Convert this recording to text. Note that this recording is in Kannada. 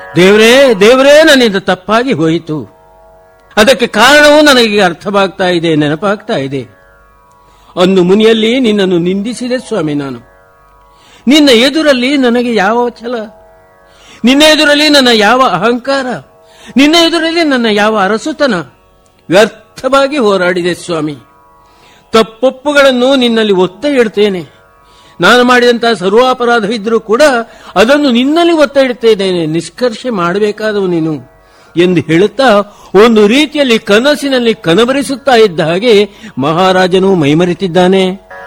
ದೇವರೇ ದೇವರೇ ನನ್ನಿಂದ ತಪ್ಪಾಗಿ ಹೋಯಿತು ಅದಕ್ಕೆ ಕಾರಣವೂ ನನಗೆ ಅರ್ಥವಾಗ್ತಾ ಇದೆ ನೆನಪಾಗ್ತಾ ಇದೆ ಅಂದು ಮುನಿಯಲ್ಲಿ ನಿನ್ನನ್ನು ನಿಂದಿಸಿದೆ ಸ್ವಾಮಿ ನಾನು ನಿನ್ನ ಎದುರಲ್ಲಿ ನನಗೆ ಯಾವ ಛಲ ನಿನ್ನ ಎದುರಲ್ಲಿ ನನ್ನ ಯಾವ ಅಹಂಕಾರ ನಿನ್ನ ಎದುರಲ್ಲಿ ನನ್ನ ಯಾವ ಅರಸುತನ ವ್ಯರ್ಥವಾಗಿ ಹೋರಾಡಿದೆ ಸ್ವಾಮಿ ತಪ್ಪೊಪ್ಪುಗಳನ್ನು ನಿನ್ನಲ್ಲಿ ಒತ್ತ ಇಡ್ತೇನೆ ನಾನು ಮಾಡಿದಂತಹ ಸರ್ವಾಪರಾಧವಿದ್ರೂ ಕೂಡ ಅದನ್ನು ನಿನ್ನಲ್ಲಿ ಒತ್ತ ಇಡ್ತೇನೆ ನಿಷ್ಕರ್ಷೆ ಮಾಡಬೇಕಾದವು ನೀನು ಎಂದು ಹೇಳುತ್ತಾ ಒಂದು ರೀತಿಯಲ್ಲಿ ಕನಸಿನಲ್ಲಿ ಕನಬರಿಸುತ್ತಾ ಇದ್ದ ಹಾಗೆ ಮಹಾರಾಜನು ಮೈಮರೆತಿದ್ದಾನೆ